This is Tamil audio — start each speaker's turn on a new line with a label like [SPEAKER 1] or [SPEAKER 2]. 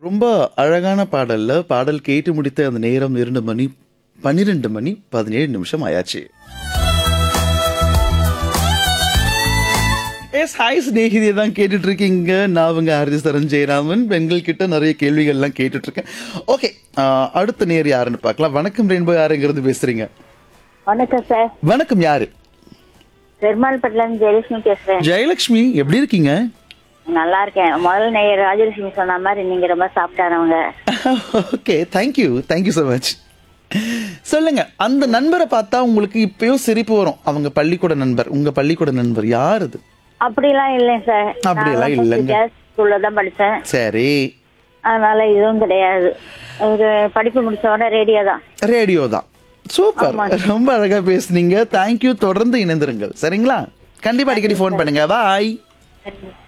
[SPEAKER 1] ரொம்ப அழகான பாடல்ல பாடல் கேட்டு முடித்த அந்த நேரம் இரண்டு மணி பன்னிரெண்டு மணி பதினேழு நிமிஷம் ஆயாச்சு எஸ் ஹாய் ஸ்நேகிதியை தான் கேட்டுட்டு இருக்கீங்க நான் அவங்க ஹரிசரன் ஜெயராமன் பெண்கள் கிட்ட நிறைய கேள்விகள்லாம் கேட்டுட்டு இருக்கேன் ஓகே அடுத்த நேர் யாருன்னு பார்க்கலாம் வணக்கம் ரெயின்போ யாருங்கிறது பேசுறீங்க
[SPEAKER 2] வணக்கம் சார்
[SPEAKER 1] வணக்கம் யாரு
[SPEAKER 2] பெருமாள்பட்டில இருந்து ஜெயலட்சுமி பேசுறேன்
[SPEAKER 1] ஜெயலட்சுமி எப்படி இருக்கீங்க
[SPEAKER 2] நல்லா இருக்கேன் முதல் நேயர் ராஜலட்சுமி சொன்ன மாதிரி நீங்க ரொம்ப சாப்பிட்டாரவங்க
[SPEAKER 1] okay thank you thank you so much சொல்லுங்க அந்த நண்பரை பார்த்தா உங்களுக்கு இப்பயும் சிரிப்பு வரும் அவங்க பள்ளிக்கூட நண்பர் உங்க பள்ளிக்கூட நண்பர் யார் அது
[SPEAKER 2] அப்படிலாம் இல்லைங்க சார்
[SPEAKER 1] அப்படியெல்லாம்
[SPEAKER 2] நான் வந்து
[SPEAKER 1] இல்லைங்க.
[SPEAKER 2] ஜாஸ் ஸ்கூல்ல தான் படிச்சேன்
[SPEAKER 1] சரி
[SPEAKER 2] அதனால இதுவும் கிடையாது ஒரு படிப்பு முடிச்ச உடனே ரேடியோ தான்
[SPEAKER 1] ரேடியோ தான் சூப்பர் ரொம்ப அழகா பேசுனீங்க தேங்க்யூ தொடர்ந்து இணைந்திருங்கள் சரிங்களா கண்டிப்பா அடிக்கடி ஃபோன் பண்ணுங்க பாய்